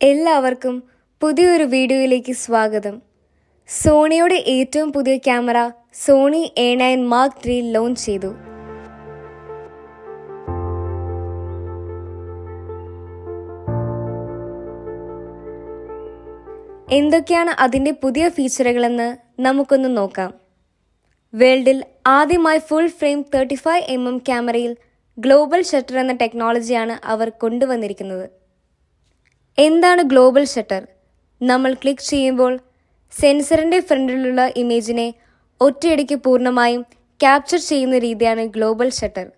എല്ലാവർക്കും പുതിയൊരു വീഡിയോയിലേക്ക് സ്വാഗതം സോണിയുടെ ഏറ്റവും പുതിയ camera Sony A nine mark three launch ചെയ്തു എന്തൊക്കെയാണ് അതിൻ്റെ പുതിയ ഫീച്ചറുകളെന്ന് നമുക്കൊന്ന് നോക്കാം വേൾഡിൽ ആദ്യമായി full frame thirty five M M ക്യാമറയിൽ ഗ്ലോബൽ ഷട്ടർ എന്ന ടെക്നോളജിയാണ് അവർ കൊണ്ടുവന്നിരിക്കുന്നത് എന്താണ് ഗ്ലോബൽ ഷട്ടർ നമ്മൾ ക്ലിക്ക് ചെയ്യുമ്പോൾ സെൻസറിൻ്റെ ഫ്രണ്ടിലുള്ള ഇമേജിനെ ഒറ്റയടിക്ക് പൂർണ്ണമായും ക്യാപ്ചർ ചെയ്യുന്ന രീതിയാണ് ഗ്ലോബൽ ഷട്ടർ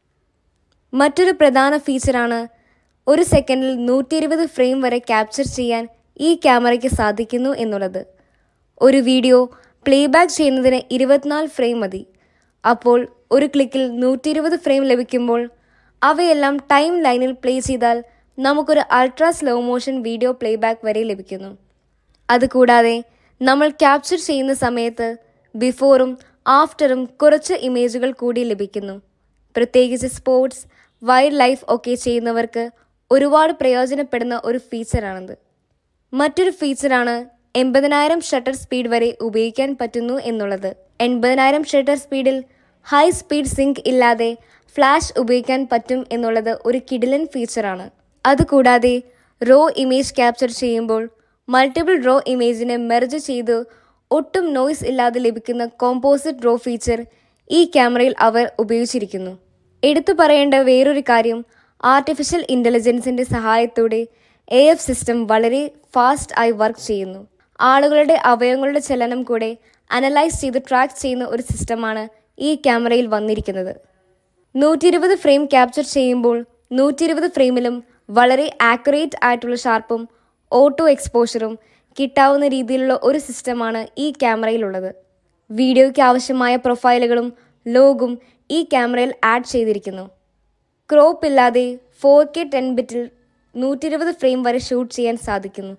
മറ്റൊരു പ്രധാന ഫീച്ചറാണ് ഒരു സെക്കൻഡിൽ നൂറ്റി ഇരുപത് ഫ്രെയിം വരെ ക്യാപ്ചർ ചെയ്യാൻ ഈ ക്യാമറയ്ക്ക് സാധിക്കുന്നു എന്നുള്ളത് ഒരു വീഡിയോ പ്ലേബാക്ക് ചെയ്യുന്നതിന് ഇരുപത്തിനാല് ഫ്രെയിം മതി അപ്പോൾ ഒരു ക്ലിക്കിൽ നൂറ്റി ഇരുപത് ഫ്രെയിം ലഭിക്കുമ്പോൾ അവയെല്ലാം ടൈം ലൈനിൽ പ്ലേ ചെയ്താൽ നമുക്കൊരു ultra slow motion video playback വരെ ലഭിക്കുന്നു അതുകൂടാതെ നമ്മൾ ക്യാപ്ചർ ചെയ്യുന്ന സമയത്ത് ബിഫോറും ആഫ്റ്ററും കുറച്ച് ഇമേജുകൾ കൂടി ലഭിക്കുന്നു പ്രത്യേകിച്ച് സ്പോർട്സ് വൈൽഡ് ലൈഫ് ഒക്കെ ചെയ്യുന്നവർക്ക് ഒരുപാട് പ്രയോജനപ്പെടുന്ന ഒരു ഫീച്ചറാണിത് മറ്റൊരു ഫീച്ചറാണ് എൺപതിനായിരം ഷട്ടർ സ്പീഡ് വരെ ഉപയോഗിക്കാൻ പറ്റുന്നു എന്നുള്ളത് എൺപതിനായിരം ഷട്ടർ സ്പീഡിൽ ഹൈ സ്പീഡ് സിങ്ക് ഇല്ലാതെ ഫ്ലാഷ് ഉപയോഗിക്കാൻ പറ്റും എന്നുള്ളത് ഒരു കിഡിലൻ ഫീച്ചറാണ് അതുകൂടാതെ റോ ഇമേജ് ക്യാപ്ചർ ചെയ്യുമ്പോൾ മൾട്ടിപ്പിൾ റോ ഇമേജിനെ മെർജ് ചെയ്ത് ഒട്ടും നോയ്സ് ഇല്ലാതെ ലഭിക്കുന്ന കോമ്പോസിറ്റ് റോ ഫീച്ചർ ഈ ക്യാമറയിൽ അവർ ഉപയോഗിച്ചിരിക്കുന്നു എടുത്തു പറയേണ്ട വേറൊരു കാര്യം ആർട്ടിഫിഷ്യൽ ഇൻ്റലിജൻസിൻ്റെ സഹായത്തോടെ എ എഫ് സിസ്റ്റം വളരെ ഫാസ്റ്റ് ആയി വർക്ക് ചെയ്യുന്നു ആളുകളുടെ അവയവങ്ങളുടെ ചലനം കൂടെ അനലൈസ് ചെയ്ത് ട്രാക്ക് ചെയ്യുന്ന ഒരു സിസ്റ്റമാണ് ഈ ക്യാമറയിൽ വന്നിരിക്കുന്നത് നൂറ്റി ഇരുപത് ഫ്രെയിം ക്യാപ്ചർ ചെയ്യുമ്പോൾ നൂറ്റി ഇരുപത് ഫ്രെയിമിലും വളരെ ആക്യുറേറ്റ് ആയിട്ടുള്ള ഷാർപ്പും ഓട്ടോ എക്സ്പോഷറും കിട്ടാവുന്ന രീതിയിലുള്ള ഒരു സിസ്റ്റമാണ് ഈ ക്യാമറയിലുള്ളത് വീഡിയോയ്ക്ക് ആവശ്യമായ പ്രൊഫൈലുകളും ലോഗും ഈ ക്യാമറയിൽ ആഡ് ചെയ്തിരിക്കുന്നു ക്രോപ്പ് ഇല്ലാതെ ഫോർ കെ ടെൻ ബിറ്റിൽ നൂറ്റി ഇരുപത് ഫ്രെയിം വരെ ഷൂട്ട് ചെയ്യാൻ സാധിക്കുന്നു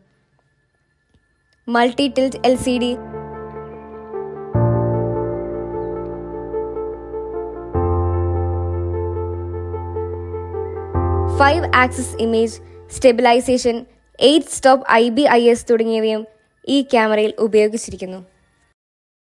multi tilt L C D five axis image stabilisation eight stop I B I S തുടങ്ങിയവയും ഈ ക്യാമറയിൽ ഉപയോഗിച്ചിരിക്കുന്നു